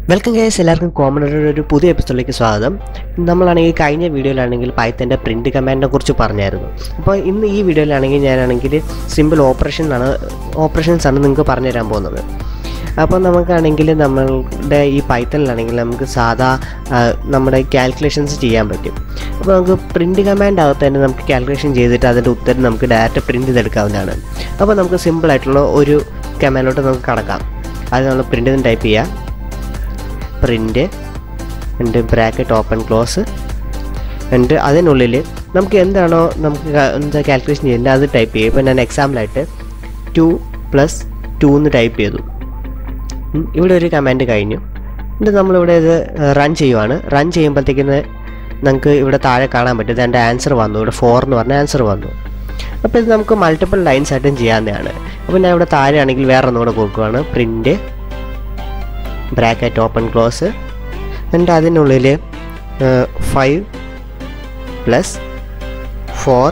welcome guys എല്ലാവർക്കും കോമണറുടെ ഒരു പുതിയ എപ്പിസോഡിലേക്ക് സ്വാഗതം നമ്മളാണെങ്കിൽ കഴിഞ്ഞ വീഡിയോയിലാണെങ്കിൽ പൈത്തൻ്റെ പ്രിൻറ്റ് കമാൻഡിനെ കുറിച്ച് പറഞ്ഞായിരുന്നു അപ്പോൾ ഇന്ന് ഈ വീഡിയോയിലാണെങ്കിൽ ഞാനാണെങ്കിൽ സിമ്പിൾ ഓപ്പറേഷൻ ആണ് ഓപ്പറേഷൻസ് ആണ് നിങ്ങൾക്ക് പറഞ്ഞു തരാൻ പോകുന്നത് അപ്പോൾ നമുക്കാണെങ്കിൽ നമ്മളുടെ ഈ പൈത്തണിലാണെങ്കിൽ നമുക്ക് സാധാ ആ, നമ്മുടെ കാൽക്കുലേഷൻസ് ചെയ്യാൻ പറ്റും അപ്പോൾ നമുക്ക് പ്രിൻറ്റ് കമാൻഡ് അകത്ത് തന്നെ നമുക്ക് കാൽക്കുലേഷൻ ചെയ്തിട്ട് അതിൻ്റെ ഉത്തരം നമുക്ക് ഡയറക്റ്റ് പ്രിൻറ്റ് ചെയ്തെടുക്കാവുന്നതാണ് അപ്പോൾ നമുക്ക് സിമ്പിളായിട്ടുള്ള ഒരു കമാൻഡിലോട്ട് നമുക്ക് കടക്കാം അത് നമ്മൾ പ്രിൻറ്റ് ടൈപ്പ് ചെയ്യുക പ്രിൻ്റ് ഉണ്ട് ബ്രാക്കറ്റ് ഓപ്പൺ ക്ലോസ് ഉണ്ട് അതിനുള്ളിൽ നമുക്ക് എന്താണോ നമുക്ക് ക- എന്താ കാൽക്കുലേഷൻ ചെയ്യേണ്ടത് അത് ടൈപ്പ് ചെയ്യും ഇപ്പോൾ ഞാൻ എക്സാമ്പിളായിട്ട് ടു പ്ലസ് ടു എന്ന് ടൈപ്പ് ചെയ്തു ഉം, ഇവിടെ ഒരു കമാൻഡ് കഴിഞ്ഞു എന്നിട്ട് നമ്മളിവിടെ ഇത് റൺ ചെയ്യുവാണ് റൺ ചെയ്യുമ്പോഴത്തേക്കിന് നമുക്ക് ഇവിടെ താഴെ കാണാൻ പറ്റും ഇത് എൻ്റെ ആൻസർ വന്നു ഇവിടെ ഫോർ എന്ന് പറഞ്ഞ ആൻസർ വന്നു അപ്പോൾ ഇത് നമുക്ക് മൾട്ടിപ്പിൾ ലൈൻസ് ആയിട്ടും ചെയ്യാവുന്നതാണ് അപ്പോൾ ഞാൻ ഇവിടെ താഴെ ആണെങ്കിൽ വേറെ ഒന്നുകൂടെ കൊടുക്കുവാണ് പ്രിൻറ്റ് ബ്രാക്കറ്റ് ഓപ്പൺ ക്ലോസ് എന്നിട്ട് അതിനുള്ളിൽ five plus four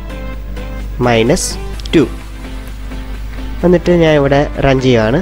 minus two എന്നിട്ട് ഞാൻ ഇവിടെ റൺ ചെയ്യുകയാണ്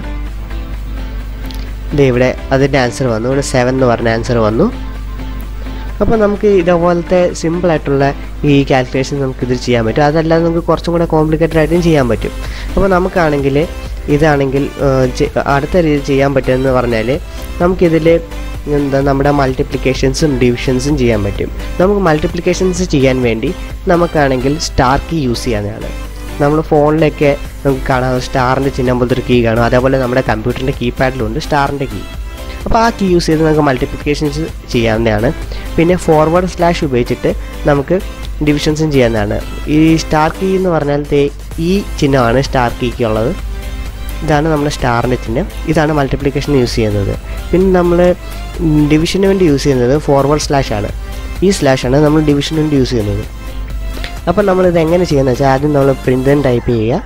ഇത് ഇവിടെ അതിൻ്റെ ആൻസർ വന്നു ഇവിടെ സെവൻ എന്ന് പറഞ്ഞ ആൻസർ വന്നു അപ്പോൾ നമുക്ക് ഇതേപോലത്തെ സിമ്പിളായിട്ടുള്ള ഈ കാൽക്കുലേഷൻ നമുക്ക് ഇതിൽ ചെയ്യാൻ പറ്റും അതല്ലാതെ നമുക്ക് കുറച്ചും കൂടെ കോംപ്ലിക്കേറ്റഡ് ആയിട്ടും ചെയ്യാൻ പറ്റും അപ്പോൾ നമുക്കാണെങ്കിൽ ഇതാണെങ്കിൽ ഏഹ്, ചെ- അടുത്ത രീതിയിൽ ചെയ്യാൻ പറ്റുമെന്ന് പറഞ്ഞാൽ നമുക്കിതിൽ എന്താ നമ്മുടെ മൾട്ടിപ്ലിക്കേഷൻസും ഡിവിഷൻസും ചെയ്യാൻ പറ്റും നമുക്ക് മൾട്ടിപ്ലിക്കേഷൻസ് ചെയ്യാൻ വേണ്ടി നമുക്കാണെങ്കിൽ സ്റ്റാർ കീ യൂസ് ചെയ്യാവുന്നതാണ് നമ്മൾ ഫോണിലൊക്കെ നമുക്ക് കാണാം സ്റ്റാറിൻ്റെ ചിഹ്നം പോലത്തെ ഒരു കീ കാണും അതേപോലെ നമ്മുടെ കമ്പ്യൂട്ടറിൻ്റെ കീപാഡിലുണ്ട് സ്റ്റാറിൻ്റെ കീ അപ്പോൾ ആ കീ യൂസ് ചെയ്ത് നമുക്ക് മൾട്ടിപ്ലിക്കേഷൻസ് ചെയ്യാവുന്നതാണ് പിന്നെ ഫോർവേഡ് സ്ലാഷ് ഉപയോഗിച്ചിട്ട് നമുക്ക് ഡിവിഷൻസും ചെയ്യാവുന്നതാണ് ഈ സ്റ്റാർ കീ എന്ന് പറഞ്ഞാൽ ദേ ഈ ചിഹ്നമാണ് സ്റ്റാർ കീക്ക് ഉള്ളത് ഇതാണ് നമ്മുടെ സ്റ്റാറിൻ്റെ ചിഹ്നം ഇതാണ് മൾട്ടിപ്ലിക്കേഷൻ യൂസ് ചെയ്യുന്നത് പിന്നെ നമ്മൾ ഡിവിഷന് വേണ്ടി യൂസ് ചെയ്യുന്നത് ഫോർവേഡ് സ്ലാഷ് ആണ് ഈ സ്ലാഷ് ആണ് നമ്മൾ ഡിവിഷന് വേണ്ടി യൂസ് ചെയ്യുന്നത് അപ്പോൾ നമ്മളിത് എങ്ങനെ ചെയ്യുന്നത് വെച്ചാൽ ആദ്യം നമ്മൾ പ്രിൻ്റ് ടൈപ്പ് ചെയ്യുക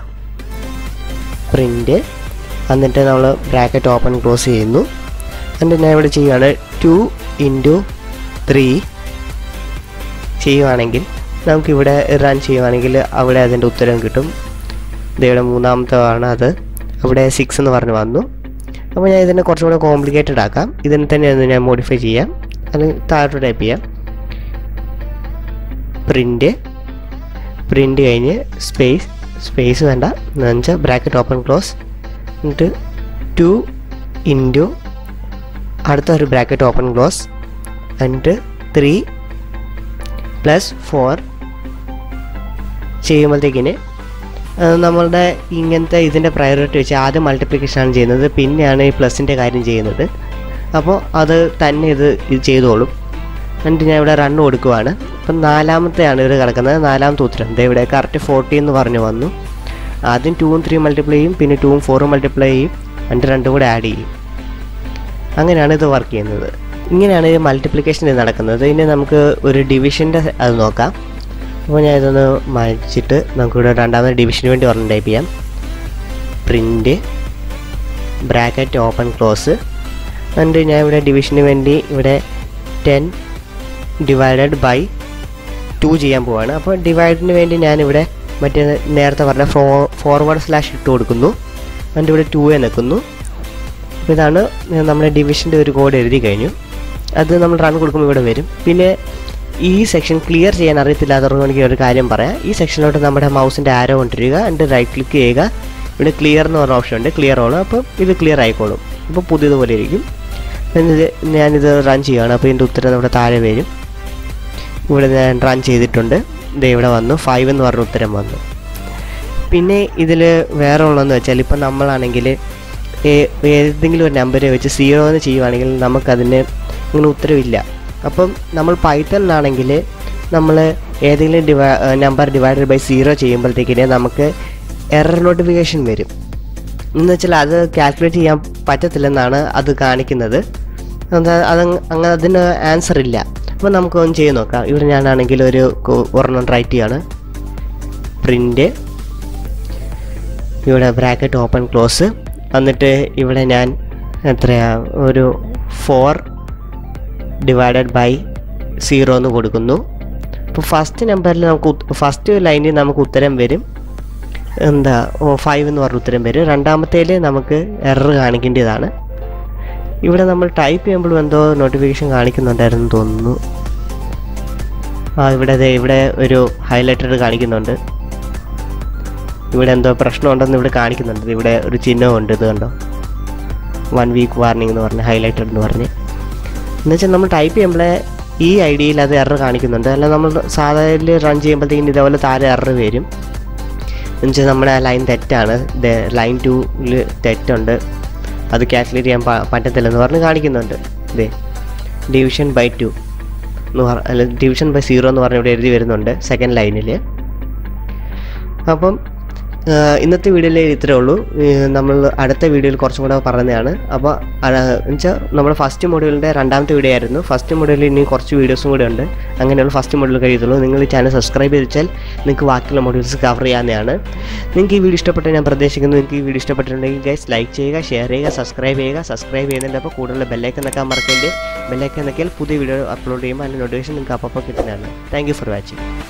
പ്രിൻ്റ് എന്നിട്ട് നമ്മൾ ബ്രാക്കറ്റ് ഓപ്പൺ ക്ലോസ് ചെയ്യുന്നു എന്നിട്ട് ഞാൻ ഇവിടെ ചെയ്യുകയാണ് ടു ഇൻറ്റു ത്രീ ചെയ്യുവാണെങ്കിൽ നമുക്കിവിടെ റൺ ചെയ്യുവാണെങ്കിൽ അവിടെ അതിൻ്റെ ഉത്തരം കിട്ടും ഇതിവിടെ മൂന്നാമത്തെ ആണ് അത് അവിടെ സിക്സ് എന്ന് പറഞ്ഞ് വന്നു അപ്പോൾ ഞാൻ ഇതിനെ കുറച്ചും കൂടെ കോംപ്ലിക്കേറ്റഡ് ആക്കാം ഇതിനെ തന്നെ ഒന്ന് ഞാൻ മോഡിഫൈ ചെയ്യാം അത് താഴോട്ട് ടൈപ്പ് ചെയ്യാം പ്രിൻ്റ് പ്രിൻ്റ് കഴിഞ്ഞ് സ്പേസ് സ്പേസ് വേണ്ട എന്നുവെച്ചാൽ ബ്രാക്കറ്റ് ഓപ്പൺ ക്ലോസ് എന്നിട്ട് ടു ഇൻറ്റു അടുത്ത ഒരു ബ്രാക്കറ്റ് ഓപ്പൺ ക്ലോസ് എന്നിട്ട് ത്രീ പ്ലസ് ഫോർ ചെയ്യുമ്പോഴത്തേക്കിന് ആ, നമ്മളുടെ ഇങ്ങനത്തെ ഇതിൻ്റെ പ്രയോറിറ്റി വെച്ച് ആദ്യം multiplication ആണ് ചെയ്യുന്നത് പിന്നെയാണ് ഈ പ്ലസിൻ്റെ കാര്യം ചെയ്യുന്നത് അപ്പോൾ അത് തന്നെ ഇത് ഇത് ചെയ്തോളും എന്നിട്ട് ഞാൻ ഇവിടെ റൺ കൊടുക്കുവാണ് അപ്പം നാലാമത്തെയാണ് ഇവിടെ കിടക്കുന്നത് നാലാമത്തെ ഉത്തരം ദേ ഇവിടെ കറക്റ്റ് ഫോർട്ടി എന്ന് പറഞ്ഞു വന്നു ആദ്യം ടൂവും ത്രീ മൾട്ടിപ്ലൈ ചെയ്യും പിന്നെ ടൂവും ഫോറും മൾട്ടിപ്ലൈ ചെയ്യും എന്നിട്ട് രണ്ടും കൂടെ ആഡ് ചെയ്യും അങ്ങനെയാണ് ഇത് വർക്ക് ചെയ്യുന്നത് ഇങ്ങനെയാണ് ഈ മൾട്ടിപ്ലിക്കേഷൻ നടക്കുന്നത് ഇനി നമുക്ക് ഒരു ഡിവിഷൻ്റെ അത് നോക്കാം അപ്പോൾ ഞാൻ ഇതൊന്ന് മാറ്റിയിട്ട് നമുക്കിവിടെ രണ്ടാമത് ഡിവിഷന് വേണ്ടി ഒരെണ്ണം ടൈപ്പ് ചെയ്യാം പ്രിൻ്റ് ബ്രാക്കറ്റ് ഓപ്പൺ ക്ലോസ് എന്നിട്ട് ഞാൻ ഇവിടെ ഡിവിഷന് വേണ്ടി ഇവിടെ ടെൻ ഡിവൈഡഡ് ബൈ ടു ചെയ്യാൻ പോവാണ് അപ്പോൾ ഡിവൈഡിന് വേണ്ടി ഞാനിവിടെ മറ്റേ നേരത്തെ പറഞ്ഞ ഫോ ഫോർവേഡ് സ്ലാഷ് ഇട്ട് കൊടുക്കുന്നു എന്നിട്ട് ഇവിടെ ടു നിൽക്കുന്നു അപ്പോൾ ഇതാണ് നമ്മുടെ ഡിവിഷൻ്റെ ഒരു കോഡ് എഴുതി കഴിഞ്ഞു അത് നമ്മൾ റൺ കൊടുക്കുമ്പോൾ ഇവിടെ വരും പിന്നെ ഈ സെക്ഷൻ ക്ലിയർ ചെയ്യാൻ അറിയത്തില്ലാത്തവർക്ക് എനിക്ക് ഒരു കാര്യം പറയാം ഈ സെക്ഷനിലോട്ട് നമ്മുടെ മൗസിൻ്റെ ആരോ കൊണ്ടിരിക്കുക എന്നിട്ട് റൈറ്റ് ക്ലിക്ക് ചെയ്യുക ഇവിടെ ക്ലിയർ എന്ന് പറഞ്ഞ ഓപ്ഷൻ ഉണ്ട് ക്ലിയർ ആണ് അപ്പോൾ ഇത് ക്ലിയർ ആയിക്കോളും അപ്പോൾ പുതിയതുപോലെ ഇരിക്കും എന്നിത് ഞാനിത് റൺ ചെയ്യുകയാണ് അപ്പോൾ ഇതിൻ്റെ ഉത്തരം നമ്മുടെ താഴെ വരും ഇവിടെ ഞാൻ റൺ ചെയ്തിട്ടുണ്ട് ഇത് ഇവിടെ വന്നു ഫൈവ് എന്ന് പറഞ്ഞ ഉത്തരം വന്നു പിന്നെ ഇതിൽ വേറെ ഉള്ളതെന്ന് വെച്ചാൽ ഇപ്പം നമ്മളാണെങ്കിൽ ഏ- ഏതെങ്കിലും ഒരു നമ്പർ വെച്ച് സീറോ എന്ന് ചെയ്യുവാണെങ്കിൽ നമുക്കതിന് അങ്ങനെ ഉത്തരവില്ല അപ്പം നമ്മൾ പൈത്തണിലാണെങ്കിൽ നമ്മൾ ഏതെങ്കിലും ഡിവൈ നമ്പർ ഡിവൈഡഡ് ബൈ സീറോ ചെയ്യുമ്പോഴത്തേക്കിന് നമുക്ക് എറർ നോട്ടിഫിക്കേഷൻ വരും എന്ന് വെച്ചാൽ അത് കാൽക്കുലേറ്റ് ചെയ്യാൻ പറ്റത്തില്ലെന്നാണ് അത് കാണിക്കുന്നത് അത് അത് അങ്ങനെ അതിന് ആൻസർ ഇല്ല അപ്പോൾ നമുക്കൊന്ന് ചെയ്ത് നോക്കാം ഇവിടെ ഞാനാണെങ്കിൽ ഒരു കോ- ഒരെണ്ണം റൈറ്റ് ചെയ്യാണ് പ്രിൻ്റ് ഇവിടെ ബ്രാക്കറ്റ് ഓപ്പൺ ക്ലോസ് എന്നിട്ട് ഇവിടെ ഞാൻ എത്രയാ ഒരു ഫോർ ഡിവൈഡഡ് ബൈ സീറോ എന്ന് കൊടുക്കുന്നു അപ്പോൾ ഫസ്റ്റ് നമ്പറിൽ നമുക്ക് ഫസ്റ്റ് ലൈനിൽ നമുക്ക് ഉത്തരം വരും എന്താ ഫൈവ് എന്ന് പറഞ്ഞ ഉത്തരം വരും രണ്ടാമത്തേൽ നമുക്ക് എറർ കാണിക്കേണ്ടതാണ് ഇവിടെ നമ്മൾ ടൈപ്പ് ചെയ്യുമ്പോഴും എന്തോ നോട്ടിഫിക്കേഷൻ കാണിക്കുന്നുണ്ടായിരുന്നു തോന്നുന്നു ആ ഇവിടെ ദേ ഇവിടെ ഒരു ഹൈലൈറ്റർ കാണിക്കുന്നുണ്ട് ഇവിടെ എന്തോ പ്രശ്നമുണ്ടെന്ന് ഇവിടെ കാണിക്കുന്നുണ്ട് ദേ ഇവിടെ ഒരു ചിഹ്നമുണ്ട് ഇത് കണ്ടോ വൺ വീക്ക് വാർണിംഗ് എന്ന് പറഞ്ഞ് ഹൈലൈറ്റഡ് എന്ന് പറഞ്ഞ് എന്നുവെച്ചാൽ നമ്മൾ ടൈപ്പ് ചെയ്യുമ്പോഴേ ഈ ഐ ഡിയിൽ അത് എറർ കാണിക്കുന്നുണ്ട് അല്ല നമ്മൾ സാധാരണ റൺ ചെയ്യുമ്പോഴത്തേക്കും ഇതേപോലെ താഴെ എറർ വരും എന്നുവെച്ചാൽ നമ്മുടെ ലൈൻ തെറ്റാണ് ലൈൻ ടൂവിൽ തെറ്റുണ്ട് അത് കാൽക്കുലേറ്റ് ചെയ്യാൻ പ- പറ്റത്തില്ലെന്ന് പറഞ്ഞ് കാണിക്കുന്നുണ്ട് ഇതേ ഡിവിഷൻ ബൈ ടു എന്ന് പറ അല്ല ഡിവിഷൻ ബൈ സീറോ എന്ന് പറഞ്ഞ് ഇവിടെ എഴുതി വരുന്നുണ്ട് സെക്കൻഡ് ലൈനിൽ അപ്പം ആ, ഇന്നത്തെ വീഡിയോയിൽ ഇത്രേ ഉള്ളൂ ഈ നമ്മൾ അടുത്ത വീഡിയോയിൽ കുറച്ചും കൂടെ പറയുന്നതാണ് അപ്പോൾ എന്നുവെച്ചാൽ നമ്മുടെ ഫസ്റ്റ് മോഡ്യൂളിൻ്റെ രണ്ടാമത്തെ വീഡിയോ ആയിരുന്നു ഫസ്റ്റ് മോഡ്യൂളിൽ ഇനി കുറച്ച് വീഡിയോസും കൂടെ ഉണ്ട് അങ്ങനെയുള്ള ഫസ്റ്റ് മോഡ്യൂൾ കഴിയത്തുള്ളൂ നിങ്ങൾ ഈ ചാനൽ സബ്സ്ക്രൈബ് ചെയ്ത് വെച്ചാൽ നിങ്ങൾക്ക് ബാക്കിയുള്ള മോഡ്യൂൾസ് കവർ ചെയ്യാവുന്നതാണ് നിങ്ങൾക്ക് ഈ വീഡിയോ ഇഷ്ടപ്പെട്ട് ഞാൻ പ്രതീക്ഷിക്കുന്നു നിങ്ങൾക്ക് ഈ വീഡിയോ ഇഷ്ടപ്പെട്ടിട്ടുണ്ടെങ്കിൽ ഗൈസ് ലൈക്ക് ചെയ്യുക ഷെയർ ചെയ്യുക സബ്സ്ക്രൈബ് ചെയ്യുക സബ്സ്ക്രൈബ് ചെയ്യുന്നതിൻ്റെ അപ്പോൾ കൂടുതൽ ബെല്ലൈക്കൻ നിൽക്കാൻ മറക്കരുത് ബെല്ലൈക്കൻ നിൽക്കിയാൽ പുതിയ വീഡിയോ അപ്ലോഡ് ചെയ്യുമ്പോൾ അതിൻ്റെ നോട്ടിഫിക്കേഷൻ നിങ്ങൾക്ക് അപ്പോൾ കിട്ടുന്നതാണ് താങ്ക് യു ഫോർ വാച്ചിങ്